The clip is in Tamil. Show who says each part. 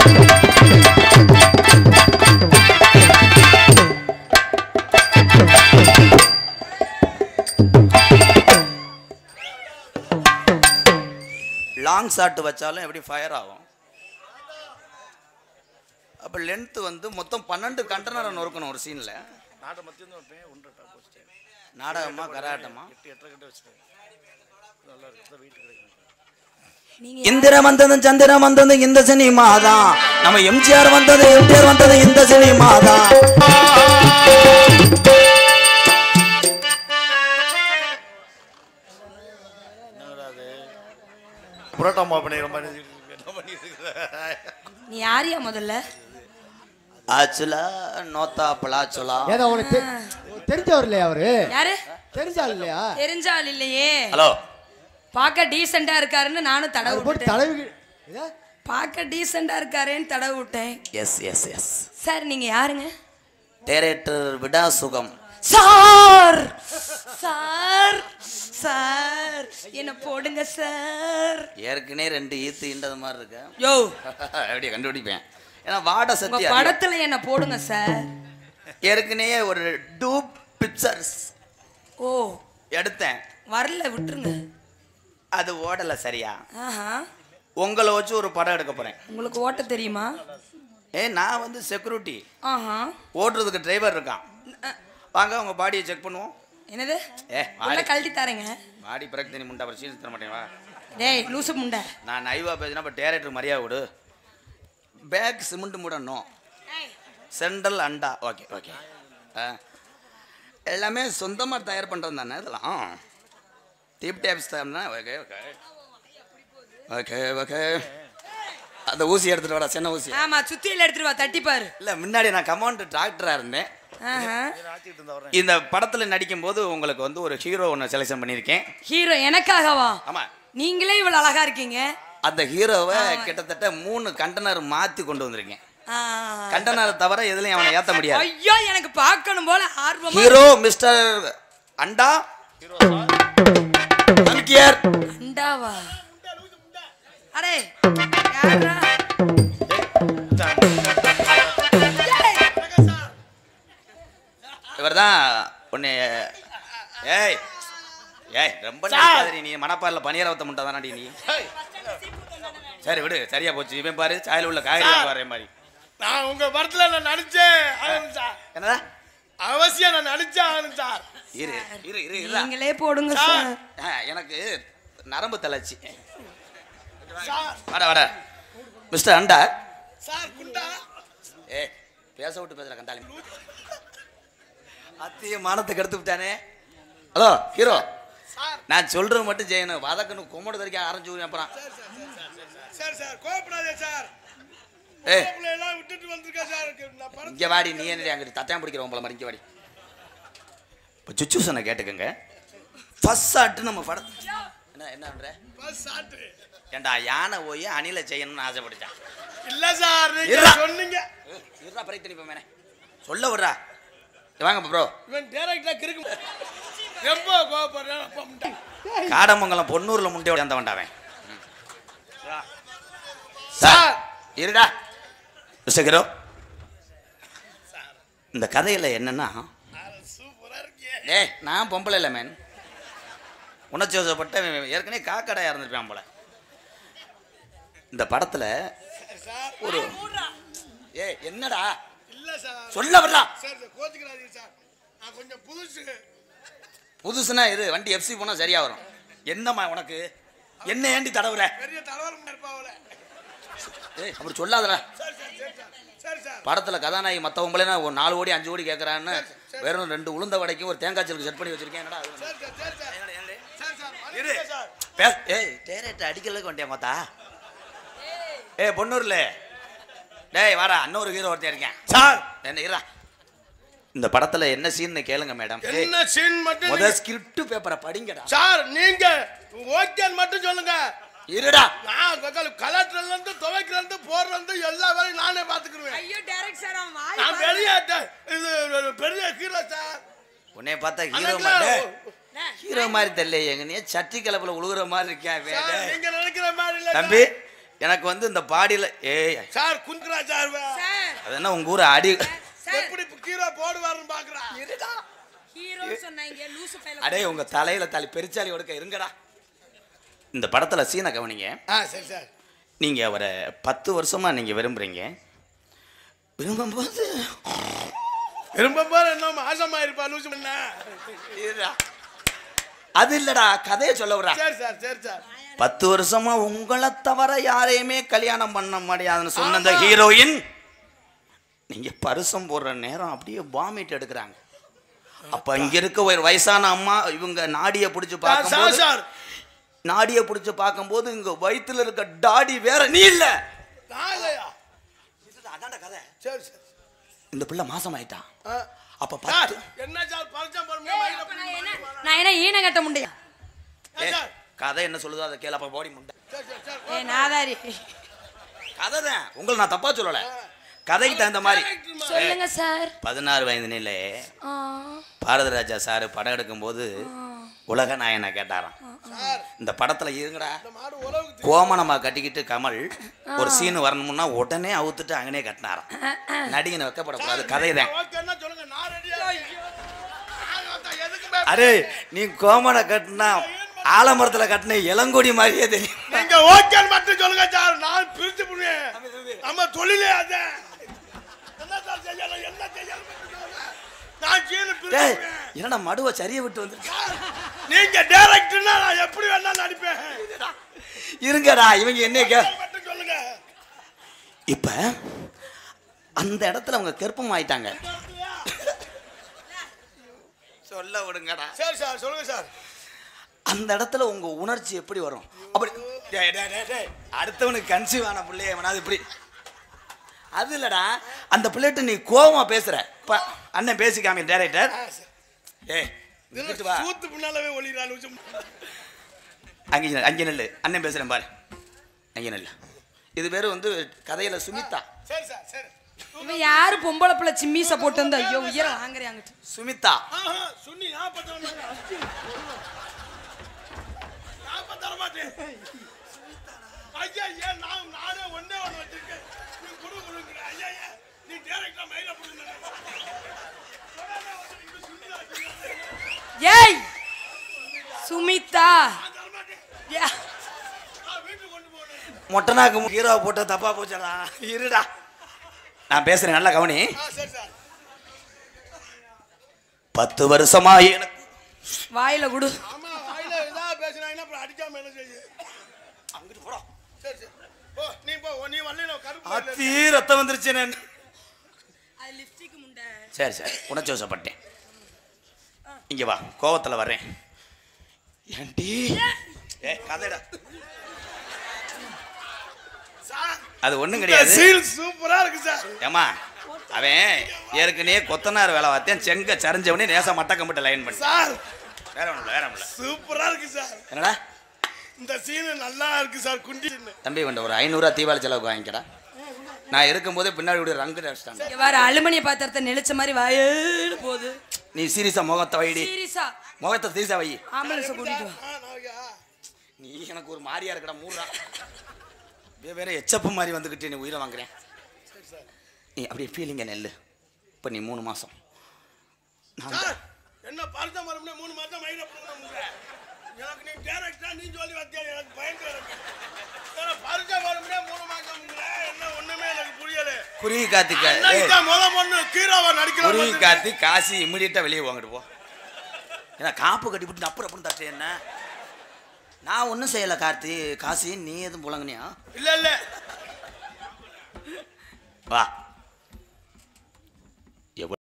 Speaker 1: லாங் ஷாட் வச்சாலும் எப்படி ஃபயர் ஆகும் அப்போ லென்த் வந்து மொத்தம் பன்னெண்டு கண்டனரை நொறுக்கணும் ஒரு சீனில்
Speaker 2: நாட்டை மத்தியம் தான் வைப்பேன் ஒன்றரை டாப் வச்சுட்டேன்
Speaker 1: நாடகமா கராட்டமா
Speaker 2: எட்டு எட்டரை கிட்ட வச்சுட்டேன் நல்லா இருக்கு வெயிட் கிடைக்கும்
Speaker 3: நீங்க
Speaker 1: இந்திரம் வந்தது சந்திரம் வந்தது இந்த சினிமா தான் நம்ம எம்ஜிஆர் வந்தது எம்ஜிஆர் வந்தது இந்த சினிமா தான்
Speaker 2: என்னடா அது புரோட்டா மா பண்ணிக்கிற மாதிரி என்ன பண்ணிட்டு இருக்கிற
Speaker 3: நீ யாரியா முதல்ல
Speaker 1: ஆச்சுலா நோத்தா பலாச்சுலா
Speaker 4: ஏதோ உனக்கு தெ- தெரிஞ்சவர் இல்லையா அவரு
Speaker 3: யாரு
Speaker 4: தெரிஞ்சால் இல்லையா
Speaker 3: தெரிஞ்ச ஆள் இல்லையே
Speaker 1: ஹலோ
Speaker 3: பார்க்க டீசெண்டா இருக்காருன்னு நானும் தடவை
Speaker 4: அவர் போட்டு
Speaker 3: விட்டேன்
Speaker 4: தலைவி இதா?
Speaker 3: பார்க்க டீசெண்டா இருக்காரேன்னு தடவை விட்டேன்
Speaker 1: எஸ் எஸ் எஸ்
Speaker 3: சார் நீங்க யாருங்க
Speaker 1: டேரக்டர் விடா சுகம்
Speaker 3: சார் சார் சார் என்ன போடுங்க சார்
Speaker 1: ஏற்கனவே ரெண்டு ஈத்து இண்டது மாதிரி இருக்கு
Speaker 3: யோ
Speaker 1: அப்படியே கண்டுபிடிப்பேன் ஏன்னா வாட
Speaker 3: உங்க
Speaker 1: சக்தி அதிகம்.
Speaker 3: படத்துல என்ன போடுங்க சார்
Speaker 1: ஏற்கனவே ஒரு டூ பிக்சர்ஸ்
Speaker 3: ஓ
Speaker 1: எடுத்தேன்
Speaker 3: வரல விட்டுருங்க
Speaker 1: அது ஓடல சரியா
Speaker 3: ஆஹா
Speaker 1: உங்களை வச்சு ஒரு படம் எடுக்க போறேன்
Speaker 3: உங்களுக்கு ஓட்ட தெரியுமா
Speaker 1: ஏ நான் வந்து செக்யூரிட்டி
Speaker 3: ஆஹா
Speaker 1: ஓட்டுறதுக்கு டிரைவர் இருக்கான் வாங்க உங்க பாடியை செக் பண்ணுவோம்
Speaker 3: என்னது
Speaker 1: ஏ
Speaker 3: உள்ள
Speaker 1: பாடி
Speaker 3: கழட்டி தரேங்க
Speaker 1: பாடி பிறகு தனி முண்டா அப்புறம் சீன் தர மாட்டேன் வா
Speaker 3: டேய் லூசு முண்டை
Speaker 1: நான் நைவா பேசினா இப்போ டேரக்டர் மரியாதை விடு பேக் சிமெண்ட் மூடணும் சென்ட்ரல் அண்டா ஓகே ஓகே எல்லாமே சொந்தமாக தயார் பண்ணுறது தானே இதெல்லாம் டீப் டேப்ஸ் தானே ஓகே ஓகே ஓகே ஓகே அந்த ஊசி எடுத்துட்டு வாடா சின்ன ஊசி
Speaker 3: ஆமா சுத்தியில எடுத்துட்டு வா தட்டி பாரு
Speaker 1: இல்லை முன்னாடி நான் கமாண்ட் டாக்டராக இருந்தேன்
Speaker 3: ஆஹா
Speaker 2: ஆத்திட்டு இருந்தா வரேன்
Speaker 1: இந்த படத்தில் நடிக்கும்போது உங்களுக்கு வந்து ஒரு ஹீரோ ஒன்று செலெக்ஷன் பண்ணியிருக்கேன்
Speaker 3: ஹீரோ எனக்காகவா
Speaker 1: ஆமாம்
Speaker 3: நீங்களே இவ்வளவு அழகா இருக்கீங்க
Speaker 1: அந்த ஹீரோவை கிட்டத்தட்ட மூணு கண்டனர் மாற்றி கொண்டு வந்திருக்கேன்
Speaker 3: ஆ.
Speaker 1: கண்டனரை தவிர எதுலையும் அவனை ஏற்ற முடியாது
Speaker 3: ஐயோ எனக்கு பார்க்கணும் போல ஆர்வமா
Speaker 1: ஹீரோ மிஸ்டர் அண்டா நம்பிக்கையார்
Speaker 3: அண்டாவா அடே யாரா
Speaker 1: இவர்தான் உன்னை ஏய் ஏய் ரொம்ப நினைக்காதடி நீ மணப்பாறையில் பனியரவத்த முட்டை தானடி நீ சரி விடு சரியா போச்சு இவன் பாரு சாயல் உள்ள காய்கறி பாரு மாதிரி
Speaker 5: நான் உங்க படத்துல நான் நடிச்சேன் ஆகணும் சார்
Speaker 1: என்னடா
Speaker 5: அவசியம் நான் நடிச்சே ஆகணும் சார்
Speaker 1: இரு இரு இரு இருடா.
Speaker 3: நீங்களே போடுங்க சார்
Speaker 1: ஆ, எனக்கு நரம்பு தளர்ச்சி
Speaker 5: சார்
Speaker 1: வர வர மிஸ்டர் அண்டா
Speaker 5: சார் குண்டா
Speaker 1: ஏ பேச விட்டு பேசுற கண்டாளி அத்திய மானத்தை கெடுத்து விட்டானே ஹலோ ஹீரோ
Speaker 5: சார்
Speaker 1: நான் சொல்றது மட்டும் செய்யணும் வதக்கணும் கும்பிடு தரிக்க ஆரம்பிச்சு அப்புறம்
Speaker 5: சார் சார் கோபப்படாதே சார்
Speaker 1: ஏய்
Speaker 5: உங்களை எல்லாம் விட்டுட்டு வந்திருக்கேன் சார் நான் படம்
Speaker 1: இங்க வாடி நீ என்ன அங்கிட்டு தட்டாயம் பிடிக்கிறவன் போல மாதிரி இங்க வாடி இப்போ சுச்சுசனை கேட்டுக்கங்க ஃபர்ஸ்ட் ஷாட்டு நம்ம படம் என்ன என்ன பண்ற
Speaker 5: பஸ் சாட்டு
Speaker 1: ஏண்டா யானை போய் அணில செய்யணும்னு ஆசைப்பட்டுச்சான்
Speaker 5: இல்ல சார் நீங்க
Speaker 1: இருடா.
Speaker 5: சொன்னீங்க
Speaker 1: இருடா பறை தண்ணி மேனே சொல்ல விட்றா வாங்க ப்ரோ
Speaker 5: இவன் டேரக்டா கிறுக்கு ரொம்ப கோபப்படுறேன் அப்ப முட்டை.
Speaker 1: காடமங்கலம் பொன்னூர்ல முண்டையோட அந்த வண்டாவன்
Speaker 5: சார்
Speaker 1: இருடா மிஸ்டர் ஹீரோ இந்த கதையில என்னன்னா
Speaker 5: சூப்பரா இருக்கே
Speaker 1: ஏய் நான் பொம்பளை இல்லை மேன் உணர்ச்சி வசப்பட்ட ஏற்கனவே காக்கடையா இருந்திருப்பேன் போல இந்த படத்துல
Speaker 5: சார்
Speaker 1: ஒரு ஏய் என்னடா
Speaker 5: இல்ல சார்
Speaker 1: சொல்ல விடா
Speaker 5: சார் சார் கோச்சுக்கிறாதீங்க சார் நான் கொஞ்சம் புதுசு
Speaker 1: புதுசுனா இது வண்டி எஃப்சி போனா சரியா வரும் என்னம்மா உனக்கு என்ன ஏண்டி தடவுற
Speaker 5: பெரிய தலைவர் இருப்பாவில
Speaker 1: ஏய் அப்படி சொல்லாதடா
Speaker 5: சார் சார் சரி சார் சரி சார்
Speaker 1: படத்துல கதாநாயகி மற்றவங்களே ஒரு நாலு கோடி அஞ்சு கோடி கேட்கறான்னு வெறும் ரெண்டு உளுந்த வடைக்கும் ஒரு தேங்காய் சலுக்கு செட் பண்ணி வச்சிருக்கேன் என்னடா அது?
Speaker 5: சார் சார் சரி சார்
Speaker 1: என்னடா, என்னடா?
Speaker 5: சார் சார்
Speaker 1: இரு.
Speaker 5: வந்துட்டேன் சார்
Speaker 1: பேச ஏய் டேரக்டர் அடிக்கிறதுக்கு வண்டியா மாத்தா ஏய் பொன்னூர்ல டேய் வாடா இன்னொரு ஹீரோ ஒருத்தன் இருக்கேன்
Speaker 5: சார்
Speaker 1: என்ன இருடா இந்த படத்துல என்ன சீன்னு கேளுங்க மேடம்
Speaker 5: என்ன சீன் மட்டும்
Speaker 1: முத
Speaker 5: நீங்க-
Speaker 1: ஸ்கிரிப்ட் பேப்பரை படிங்கடா
Speaker 5: சார் நீங்க ஓகேன்னு மட்டும் சொல்லுங்க
Speaker 1: இருடா
Speaker 5: நான் கலெக்டர்ல இருந்து துவைக்கிறதுல இருந்து போடுறதுல இருந்து எல்லா வேலையும் நானே பாத்துக்கிடுவேன்
Speaker 3: ஐயோ டைரக்ட் சார் அவன் வாய்
Speaker 5: நான்
Speaker 3: பாரு.
Speaker 5: பெரிய ட- இது பெரிய ஹீரோ சார்
Speaker 1: உன்னை பார்த்தா ஹீரோ
Speaker 5: அன்னைக்குலாம்
Speaker 1: மாதிரி ஹீரோ மாதிரி தெரியல எங்க நீ சட்டி கலப்புல உழுகுற மாதிரி இருக்கியா
Speaker 5: சார், நீங்க நினைக்கிற மாதிரி இல்ல
Speaker 1: தம்பி எனக்கு வந்து இந்த பாடியில ஏய்
Speaker 5: சார் குந்துரா சார்
Speaker 3: சார்
Speaker 1: அது என்ன உங்க ஊர் அடி
Speaker 3: சார்
Speaker 5: எப்படி கீரை போடுவாருன்னு பாக்குறா
Speaker 3: ஹீரோ சொன்னாங்க லூசு பையல
Speaker 1: அடே உங்க தலையில தலை பெருச்சாலி ஒடுக்க இருங்கடா இந்த படத்துல சீனை கவனிங்க
Speaker 5: ஆ சரி சார்
Speaker 1: நீங்க அவரை பத்து வருஷமா நீங்க விரும்புறீங்க விரும்பும்போது
Speaker 5: ரொம்ப பேர் என்ன மாசமா இருப்பா லூசு பண்ண
Speaker 1: இருடா. அது இல்லடா கதையை சொல்ல விடுறா
Speaker 5: சரி சார் சரி சார்
Speaker 1: பத்து வருஷமா உங்களை தவிர யாரையுமே கல்யாணம் பண்ண முடியாதுன்னு சொன்ன அந்த ஹீரோயின் நீங்க பரிசம் போடுற நேரம் அப்படியே வாமிட் எடுக்கிறாங்க அப்ப இங்க இருக்க ஒரு வயசான அம்மா இவங்க நாடிய பிடிச்சு
Speaker 5: சார்
Speaker 1: பார்க்கும்போது
Speaker 5: சார்
Speaker 1: நாடிய பிடிச்சு பார்க்கும்போது இங்க வயித்துல இருக்க டாடி வேற நீ இல்ல
Speaker 5: நான் இல்லையா
Speaker 1: அதான்டா கதை
Speaker 5: சரி சார்
Speaker 1: இந்த பிள்ளை மாசம் ஆயிட்டான்
Speaker 5: ஆ.
Speaker 1: அப்ப
Speaker 5: சார்
Speaker 1: பத்து
Speaker 5: என்ன சார் பரிச்சம் போட
Speaker 3: அப்ப நான் என்ன நான் என்ன ஈன கட்ட முடியும்
Speaker 1: ஏ,
Speaker 5: சார்
Speaker 1: கதை என்ன சொல்லுதோ அதை கேள அப்ப போடி முண்டை
Speaker 5: சரி சரி சார்
Speaker 3: ஏ நாதாரி
Speaker 1: கதை தான் உங்களை நான் தப்பா சொல்லல கதைக்கு தகுந்த மாதிரி
Speaker 3: சொல்லுங்க சார்
Speaker 1: பதினாறு வயது நிலை
Speaker 3: ஆ,
Speaker 1: பாரத ராஜா சார் படம் எடுக்கும்போது உலக நாயனை கேட்டாராம்
Speaker 5: சார்
Speaker 1: இந்த படத்துல இருங்கடா
Speaker 5: இந்த மாடு உழவுக்கு
Speaker 1: கோமணமா கட்டிக்கிட்டு கமல் ஒரு சீன் வரணும்னா உடனே அவுத்துட்டு அங்கனே கட்டினாராம் நடிகனை வைக்கப்படக்கூடாது கதை தான்
Speaker 5: ஓகே என்ன சொல்லுங்க நான் ரெடியா எதுக்கு
Speaker 1: அரே நீ கோமண கட்டினா ஆலமரத்துல கட்டின இளங்கொடி மாதிரியே தெரியும்
Speaker 5: நீங்க ஓகேன்னு மட்டும் சொல்லுங்க சார் நான் பிரிச்சு புடுவேன் நம்ம தொழிலே அது என்ன சார் செய்யலாம் என்ன செய்யலாம் மட்டும் சொல்லுங்க. நான் கீழே பிரிச்சு
Speaker 1: டேய்
Speaker 5: புடுவேன்.
Speaker 1: என்னடா மடுவை சரிய விட்டு வந்து
Speaker 5: நீங்க டைரக்டர்னா நான் எப்படி வேணா நடிப்பேன்
Speaker 1: இருங்கடா இவங்க என்ன கே
Speaker 5: மட்டும் சொல்லுங்க
Speaker 1: இப்ப அந்த இடத்துல அவங்க கெருப்பம் ஆயிட்டாங்க சொல்ல விடுங்கடா
Speaker 5: சரி சார் சொல்லுங்க சார்
Speaker 1: அந்த இடத்துல உங்க உணர்ச்சி எப்படி வரும் அப்படி டேய், டேய், டேய், டேய். அடுத்தவனுக்கு கன்சீவ் ஆன பிள்ளைய வேணாது இப்படி அது இல்லடா அந்த பிள்ளைகிட்ட நீ கோவமா பேசுற இப்ப அண்ணன் பேசிக்காம டேரக்டர் ஏய் இங்கிட்டு வா
Speaker 5: சூத்து பின்னாலவே ஒளிறாள்
Speaker 1: அங்கே நில்லு, அங்கே நெல்லு அண்ணன் பேசுறேன் பாரு அங்கே நெல்லு இது பேர் வந்து கதையில சுமிதா
Speaker 5: சரி சார் சரி
Speaker 3: இவன் யாரு பொம்பளை பிள்ளை சிம்மீச போட்டு வந்து ஐயோ உயரம் வாங்குறாங்க
Speaker 1: சுமிதா
Speaker 5: ஆஹா, சுன்னி நான் பத்து தர மாட்டேன் நான் பத்து தர மாட்டேன் ஐயா ஐயா நான் நானே ஒண்ணே ஒண்ணு வச்சிருக்கேன் நீ குடு குடுங்கிற ஐயா ஐயா நீ டைரக்டா மயில புடுங்க
Speaker 3: ஏய் சுமிதா யா.
Speaker 5: நான் வீட்டுக்கு கொண்டு போனேன்
Speaker 1: மொட்டனாக்கு ஹீரோ போட்ட தப்பா போச்சடா இருடா நான் பேசுறேன் நல்லா கவனி
Speaker 5: ஆ சரி சார்
Speaker 1: பத்து வருஷமா எனக்கு
Speaker 3: வாயில குடு
Speaker 5: ஆமா வாயில இதா பேசுனாங்கன்னா அப்புறம் அடிக்காம என்ன செய்ய
Speaker 1: அங்கிட்டு போடா
Speaker 5: சரி சரி போ நீ போ நீ வரல கருப்பு வரல.
Speaker 1: அத்தி ரத்தம் வந்துருச்சு நான்
Speaker 3: அது லிப்ஸ்டிக் முண்டை
Speaker 1: சரி சரி உணர்ச்சி வசப்பட்டேன் இங்க வா கோவத்துல வர்றேன் ஏன்டி ஏ கதைடா
Speaker 5: சார்
Speaker 1: அது ஒண்ணும்
Speaker 5: இந்த
Speaker 1: கிடையாது
Speaker 5: சீல் சூப்பரா இருக்கு சார்
Speaker 1: ஏமா அவன் ஏற்கனவே கொத்தனார் வேலை பார்த்தேன் செங்க சரிஞ்சவனே நேசா மட்ட கம்பிட்ட லைன் பண்ணி
Speaker 5: சார்
Speaker 1: வேற ஒண்ணும் இல்ல, வேற ஒண்ணும் இல்ல
Speaker 5: சூப்பரா இருக்கு சார்
Speaker 1: என்னடா
Speaker 5: இந்த சீனு நல்லா இருக்கு சார் குண்டி
Speaker 1: தம்பி கொண்ட ஒரு ஐநூறுரூவா தீபாவளி செலவுக்கு வாங்கிக்கடா நான் இருக்கும்போதே பின்னாடி இப்படி ரங்கு அடிச்சிட்டாங்க
Speaker 3: இங்க வேற அலுமினிய பாத்திரத்தை நெளிச்ச மாதிரி வாயேன்னு போகுது
Speaker 1: நீ சீரியஸா முகத்தை வைடி
Speaker 3: சீரியஸா
Speaker 1: முகத்தை சீரியஸா வை
Speaker 3: ஆம்புலன்ஸை கூட்டிட்டு வா
Speaker 5: ஆ, நாளைக்கா?
Speaker 1: நீ எனக்கு ஒரு மாதிரியா இருக்கடா மூடுறா வே- வேற எச்சப்பு மாதிரி வந்துக்கிட்டு நீ உயிரை வாங்குறேன் நீ அப்படியே ஃபீலிங்க நெல்லு இப்போ நீ மூணு மாசம் நான்
Speaker 5: சார், என்ன பரிசம் மறுபடியும் மூணு மாசம் மயில போடுங்க எனக்கு நீ டேரக்டா நீ சொல்லி வச்சியா எனக்கு பயந்து இருக்கு ஏன்னா பரிசம் மறுபடியும் மூணு மாசம் என்ன ஒண்ணுமே எனக்கு புரியல
Speaker 1: குருவி காத்திக்க
Speaker 5: அன்னைக்கு தான் முத பொண்ணு கீராவா
Speaker 1: குருவி
Speaker 5: நடிக்கிறோம்
Speaker 1: காத்தி காசி இம்மிடியட்டா வெளியே வாங்கிட்டு போ ஏன்னா காப்பு கட்டிவிட்டு அப்புறம் அப்புறம் தட்டு என்ன நான் ஒன்றும் செய்யலை கார்த்தி காசி நீ எதுவும் புழங்குனியா
Speaker 5: இல்ல இல்ல
Speaker 1: வா